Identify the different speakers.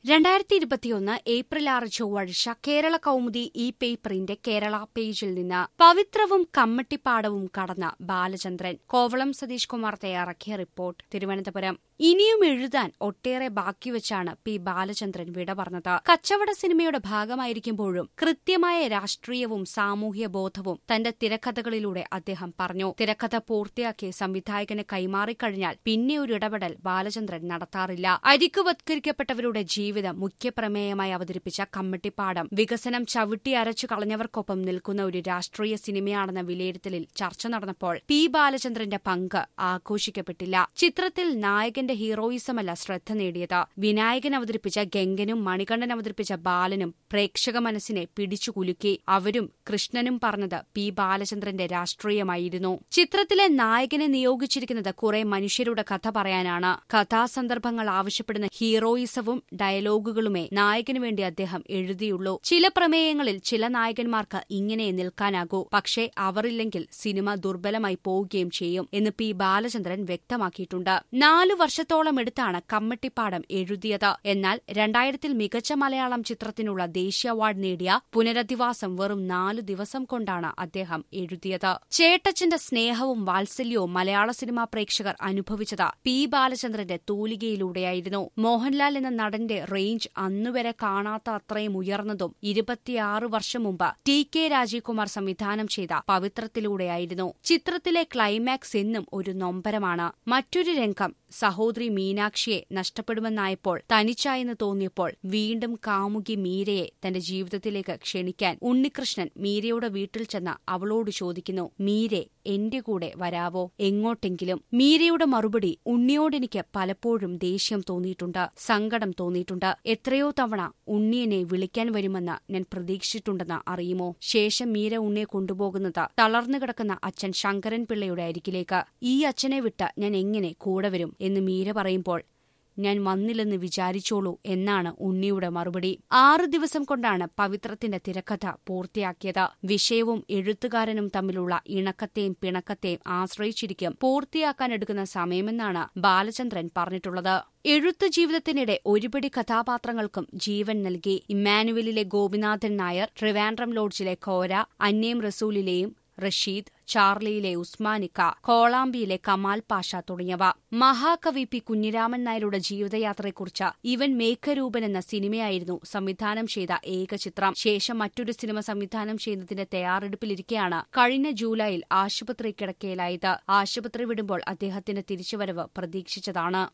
Speaker 1: രണ്ടായിരത്തി ഇരുപത്തിയൊന്ന് ഏപ്രിൽ ആറ് ചൊവ്വാഴ്ച കേരള കൗമുദി ഈ പേപ്പറിന്റെ കേരള പേജിൽ നിന്ന് പവിത്രവും കമ്മട്ടിപ്പാടവും കടന്ന ബാലചന്ദ്രൻ കോവളം സതീഷ് കുമാർ തയ്യാറാക്കിയ റിപ്പോർട്ട് തിരുവനന്തപുരം ഇനിയും എഴുതാൻ ഒട്ടേറെ ബാക്കിവെച്ചാണ് പി ബാലചന്ദ്രൻ വിട പറഞ്ഞത് കച്ചവട സിനിമയുടെ ഭാഗമായിരിക്കുമ്പോഴും കൃത്യമായ രാഷ്ട്രീയവും സാമൂഹ്യ ബോധവും തന്റെ തിരക്കഥകളിലൂടെ അദ്ദേഹം പറഞ്ഞു തിരക്കഥ പൂർത്തിയാക്കി സംവിധായകന് കൈമാറിക്കഴിഞ്ഞാൽ പിന്നെ ഒരു ഇടപെടൽ ബാലചന്ദ്രൻ നടത്താറില്ല അരിക്കുവത്കരിക്കപ്പെട്ടവരുടെ ജീവിതം മുഖ്യപ്രമേയമായി അവതരിപ്പിച്ച കമ്മട്ടിപ്പാടം വികസനം ചവിട്ടി അരച്ചു കളഞ്ഞവർക്കൊപ്പം നിൽക്കുന്ന ഒരു രാഷ്ട്രീയ സിനിമയാണെന്ന വിലയിരുത്തലിൽ ചർച്ച നടന്നപ്പോൾ പി ബാലചന്ദ്രന്റെ പങ്ക് ആഘോഷിക്കപ്പെട്ടില്ല ചിത്രത്തിൽ നായകന്റെ ഹീറോയിസമല്ല ശ്രദ്ധ നേടിയത് വിനായകൻ അവതരിപ്പിച്ച ഗംഗനും മണികണ്ഠൻ അവതരിപ്പിച്ച ബാലനും പ്രേക്ഷക മനസ്സിനെ പിടിച്ചു കുലുക്കി അവരും കൃഷ്ണനും പറഞ്ഞത് പി ബാലചന്ദ്രന്റെ രാഷ്ട്രീയമായിരുന്നു ചിത്രത്തിലെ നായകനെ നിയോഗിച്ചിരിക്കുന്നത് കുറെ മനുഷ്യരുടെ കഥ പറയാനാണ് കഥാസന്ദർഭങ്ങൾ ആവശ്യപ്പെടുന്ന ഹീറോയിസവും ഡയലോഗുകളുമേ നായകനു വേണ്ടി അദ്ദേഹം എഴുതിയുള്ളൂ ചില പ്രമേയങ്ങളിൽ ചില നായകന്മാർക്ക് ഇങ്ങനെ നിൽക്കാനാകൂ പക്ഷേ അവരില്ലെങ്കിൽ സിനിമ ദുർബലമായി പോവുകയും ചെയ്യും എന്ന് പി ബാലചന്ദ്രൻ വ്യക്തമാക്കിയിട്ടുണ്ട് നാലു വർഷത്തോളം എടുത്താണ് കമ്മട്ടിപ്പാടം എഴുതിയത് എന്നാൽ രണ്ടായിരത്തിൽ മികച്ച മലയാളം ചിത്രത്തിനുള്ള ദേശീയ അവാർഡ് നേടിയ പുനരധിവാസം വെറും നാലു ദിവസം കൊണ്ടാണ് അദ്ദേഹം എഴുതിയത് ചേട്ടച്ചന്റെ സ്നേഹവും വാത്സല്യവും മലയാള സിനിമാ പ്രേക്ഷകർ അനുഭവിച്ചത് പി ബാലചന്ദ്രന്റെ തൂലികയിലൂടെയായിരുന്നു മോഹൻലാൽ എന്ന നടന്റെ റേഞ്ച് അന്നുവരെ കാണാത്ത അത്രയും ഉയർന്നതും ഇരുപത്തിയാറ് വർഷം മുമ്പ് ടി കെ രാജീവ്കുമാർ സംവിധാനം ചെയ്ത പവിത്രത്തിലൂടെയായിരുന്നു ചിത്രത്തിലെ ക്ലൈമാക്സ് എന്നും ഒരു നൊമ്പരമാണ് മറ്റൊരു രംഗം സഹോദരി മീനാക്ഷിയെ നഷ്ടപ്പെടുമെന്നായപ്പോൾ തനിച്ചായെന്ന് തോന്നിയപ്പോൾ വീണ്ടും കാമുകി മീരയെ തന്റെ ജീവിതത്തിലേക്ക് ക്ഷണിക്കാൻ ഉണ്ണികൃഷ്ണൻ മീരയുടെ വീട്ടിൽ ചെന്ന് അവളോട് ചോദിക്കുന്നു മീരെ എന്റെ കൂടെ വരാവോ എങ്ങോട്ടെങ്കിലും മീരയുടെ മറുപടി ഉണ്ണിയോടെനിക്ക് പലപ്പോഴും ദേഷ്യം തോന്നിയിട്ടുണ്ട് സങ്കടം തോന്നിയിട്ടുണ്ട് എത്രയോ തവണ ഉണ്ണിയനെ വിളിക്കാൻ വരുമെന്ന് ഞാൻ പ്രതീക്ഷിച്ചിട്ടുണ്ടെന്ന് അറിയുമോ ശേഷം മീര ഉണ്ണിയെ കൊണ്ടുപോകുന്നത് തളർന്നു കിടക്കുന്ന അച്ഛൻ ശങ്കരൻ പിള്ളയുടെ അരികിലേക്ക് ഈ അച്ഛനെ വിട്ട് ഞാൻ എങ്ങനെ കൂടെ വരും എന്ന് മീര പറയുമ്പോൾ ഞാൻ വന്നില്ലെന്ന് വിചാരിച്ചോളൂ എന്നാണ് ഉണ്ണിയുടെ മറുപടി ആറു ദിവസം കൊണ്ടാണ് പവിത്രത്തിന്റെ തിരക്കഥ പൂർത്തിയാക്കിയത് വിഷയവും എഴുത്തുകാരനും തമ്മിലുള്ള ഇണക്കത്തെയും പിണക്കത്തെയും ആശ്രയിച്ചിരിക്കും പൂർത്തിയാക്കാനെടുക്കുന്ന സമയമെന്നാണ് ബാലചന്ദ്രൻ പറഞ്ഞിട്ടുള്ളത് എഴുത്തു ജീവിതത്തിനിടെ ഒരുപിടി കഥാപാത്രങ്ങൾക്കും ജീവൻ നൽകി ഇമ്മാനുവലിലെ ഗോപിനാഥൻ നായർ ട്രിവാൻഡ്രം ലോഡ്ജിലെ കോര അന്നേം റസൂലിലെയും റഷീദ് ചാർലിയിലെ ഉസ്മാനിക്ക കോളാമ്പിയിലെ കമാൽ പാഷ തുടങ്ങിയവ മഹാകവി പി കുഞ്ഞിരാമൻ നായരുടെ ജീവിതയാത്രയെക്കുറിച്ച് ഇവൻ മേഘരൂപൻ എന്ന സിനിമയായിരുന്നു സംവിധാനം ചെയ്ത ഏക ചിത്രം ശേഷം മറ്റൊരു സിനിമ സംവിധാനം ചെയ്യുന്നതിന്റെ തയ്യാറെടുപ്പിലിരിക്കെയാണ് കഴിഞ്ഞ ജൂലൈയിൽ ആശുപത്രി കിടക്കയിലായത് ആശുപത്രി വിടുമ്പോൾ അദ്ദേഹത്തിന്റെ തിരിച്ചുവരവ് പ്രതീക്ഷിച്ചതാണ്